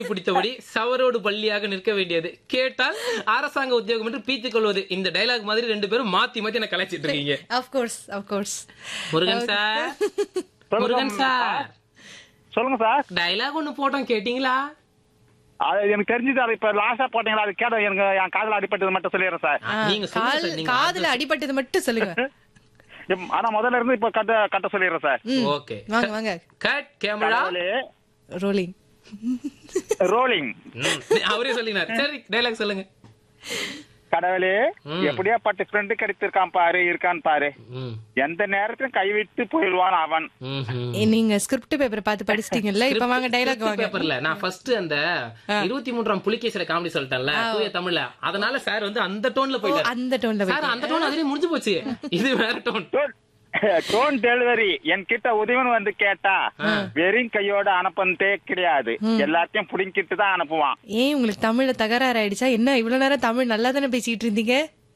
பிடித்தபடி சவரோடு பள்ளியாக நிற்க வேண்டியது கேட்டால் அரசாங்க உத்தியோகம் என்று பீத்திக் கொள்வது இந்த டைலாக் மாதிரி ரெண்டு பேரும் மாத்தி மாத்தி என்ன கலாய்ச்சிட்டு இருக்கீங்க of course of course Murugan sir Murugan sir சொல்லுங்க சார் டைலாக் ஒண்ணு போட்டோம் கேட்டீங்களா அது எனக்கு தெரிஞ்சது அது இப்ப லாஸ்டா போட்டீங்களா அது கேட்ட எனக்கு என் காதுல அடிப்பட்டது மட்டும் சொல்லிடுறேன் சார் ஆ, நீங்க சொல்லுங்க கால் சார், நீங்க காதுல அடிபட்டது மட்டும் சொல்லுங்க இம், ஆனா முதல்ல இருந்து இப்ப கட்ட கட்ட சொல்லிடுறேன் சார் ஓகே வாங்க வாங்க கட் கேமரா ரோலிங் ரோலிங் அவரே சொல்லினார் சரி டைலாக் சொல்லுங்க கடவுளே ம். எப்படியா பட்டு ஃப்ரெண்டு கிடைத்திருக்கான் பாரு இருக்கான் பாரு ம், எந்த நேரத்திலும் கைவிட்டு போயிடுவான் அவன் ம், ம். நீங்க ஸ்கிரிப்ட் பேப்பர் பார்த்து படிச்சிட்டீங்கல்ல இப்ப வாங்க டைலாக் வாங்க பேப்பர்ல நான் ஃபர்ஸ்ட் அந்த இருபத்தி மூன்றாம் புலிகேசில காமெடி சொல்லிட்டேன்ல தூய தமிழ்ல அதனால சார் வந்து அந்த டோன்ல ஓ, போயிட்டாரு அந்த டோன்ல சார் அந்த டோன் அதுலயே முடிஞ்சு போச்சு இது வேற டோன் டோன் டெலிவரி என் கிட்ட உதவின்னு வந்து கேட்டா வெறும் கையோட அனுப்புனதே கிடையாது எல்லாத்தையும் புடிங்கிட்டு தான் அனுப்புவான் ஏன் உங்களுக்கு தமிழ்ல தகராறு ஆயிடுச்சா என்ன இவ்வளவு நேரம் தமிழ் நல்லா தானே பேசிட்டு இருந்தீங்க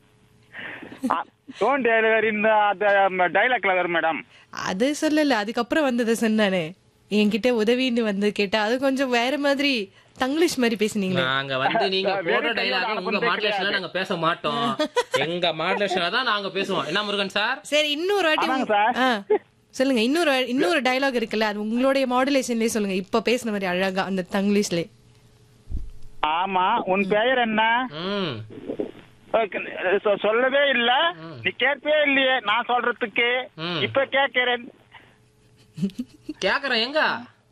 டோன் டெலிவரி அந்த டைலாக்ல வரும் மேடம் அது சொல்லல அதுக்கப்புறம் வந்ததை சொன்னானே என்கிட்ட உதவின்னு வந்து கேட்டா அது கொஞ்சம் வேற மாதிரி தங்கிலீஷ் மாதிரி பேசுனீங்களே நாங்க வந்து நீங்க போடுற வேற டைலாக கையோட உங்க அனுப்புனதே மாடுலேஷன்ல நாங்க பேச மாட்டோம் எங்க மாடுலேஷன்ல தான் நாங்க பேசுவோம் என்ன முருகன் சார் சரி இன்னொரு வாட்டி ஆமாங்க சார். ஆ, சொல்லுங்க இன்னொரு வா- இன்னொரு டயலாக் இருக்குல்ல அது உங்களுடைய மாடுலேஷன்லயே சொல்லுங்க இப்ப பேசுன மாதிரி அழகா அந்த தங்கிலீஷ்ல ஆமா உன் பெயர் என்ன ம் ஓகே, சொ- சொல்லவே இல்ல நீ கேட்கவே இல்லையே நான் சொல்றதுக்கு ம். இப்ப கேட்கிறேன் கேக்குறேன் எங்க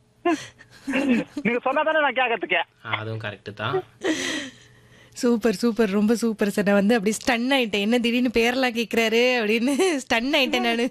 நீங்க சொன்னாதானே நான் கேட்கறதுக்கு அதுவும் கரெக்ட் தான் சூப்பர் சூப்பர் ரொம்ப சூப்பர் சார் நான் வந்து அப்படி ஸ்டன் ஆயிட்டேன் என்ன திடீர்னு பேரெல்லாம் கேக்குறாரு அப்படின்னு ஸ்டன் ஆயிட்டேன் நானு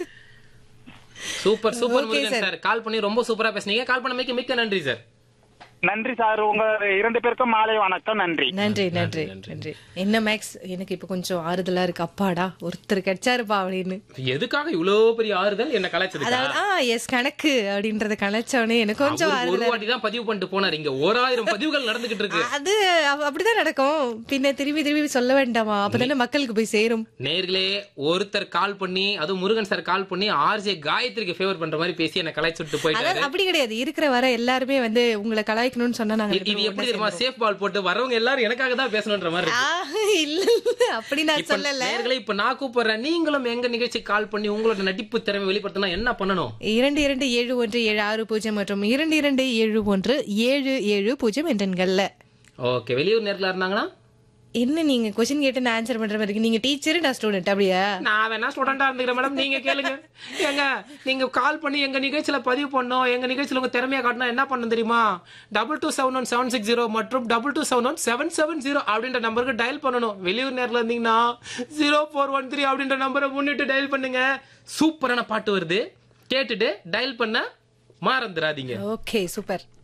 super super Okay, Murugan sir. Sir call பண்ணி ரொம்ப சூப்பரா பேசுனீங்க கால் பண்ண மிக்க நன்றி சார் நன்றி சார் உங்க இரண்டு பேருக்கும் மாலை வணக்கம் நன்றி நன்றி நன்றி நன்றி என்ன மேக்ஸ் எனக்கு இப்ப கொஞ்சம் ஆறுதலா இருக்கு அப்பாடா ஒருத்தர் கிடைச்சாருப்பா அப்படின்னு எதுக்காக இவ்வளோ பெரிய ஆறுதல் என்ன கலாய்ச்சதுக்கா அதாவது ஆ எஸ் கணக்கு அப்படின்றத கணச்சவனே எனக்கு கொஞ்சம் அவரு ஒரு ஆறுதலா வாட்டி தான் பதிவு பண்ணிட்டு போனார் இங்க ஓராயிரம் பதிவுகள் நடந்துகிட்டு இருக்கு அது அவ- அப்படிதான் நடக்கும் பின்ன திரும்பி திரும்பி சொல்ல வேண்டாமா அப்பதானே மக்களுக்கு போய் சேரும் நேர்களே ஒருத்தர் கால் பண்ணி அதுவும் முருகன் சார் கால் பண்ணி ஆர்ஜே காயத்ரிக்கு ஃபேவர் பண்ற மாதிரி பேசி என்ன கலாய்ச்சுட்டு போயிட்டாரு அதாவது அப்படி கிடையாது இருக்கிற வர எல்லாருமே வந்து உங்களை கலாய்க்கணும்னு சொன்னா நாங்க இது- இது எப்படி தெரியுமா சேஃப் பால் போட்டு வரவங்க எல்லாரும் எனக்காக தான் பேசணுன்ற மாதிரி இருக்கு. ஆ, இல்ல இல்ல அப்படி நான் இப்ப சொல்லல நேர்களே இப்ப நான் கூப்பிடுறேன் நீங்களும் எங்க நிகழ்ச்சி கால் பண்ணி உங்களோட நடிப்பு திறமை வெளிப்படுத்தினா என்ன பண்ணணும் இரண்டு இரண்டு ஏழு ஒன்று ஏழு ஆறு பூஜ்ஜியம் மற்றும் இரண்டு இரண்டு ஏழு ஒன்று ஏழு ஏழு பூஜ்ஜியம் எண்கள்ல ஓகே வெளியூர் நேரத்துல இருந்தாங்கன்னா என்ன நீங்க கொஸ்டின் கேட்டு நான் ஆன்சர் பண்ற மாதிரி இருக்கு. நீங்க டீச்சர் நான் ஸ்டூடெண்ட் அப்படியா நான் வேணா ஸ்டூடெண்டா இருந்துக்கிறேன் மேடம் நீங்க கேளுங்க ஏங்க நீங்க கால் பண்ணி எங்க நிகழ்ச்சியில பதிவு பண்ணோம் எங்க நிகழ்ச்சியில உங்க திறமையா காட்டினா என்ன பண்ணணும் தெரியுமா double two seven one seven six zero மற்றும் double two seven one seven seven zero அப்படின்ற நம்பருக்கு டயல் பண்ணணும் வெளியூர் நேரில் இருந்தீங்கன்னா ஜீரோ ஃபோர் ஒன் த்ரீ அப்படின்ற நம்பரை முன்னிட்டு டயல் பண்ணுங்க சூப்பரான பாட்டு வருது கேட்டுட்டு டயல் பண்ண மறந்துடாதீங்க ஓகே சூப்பர்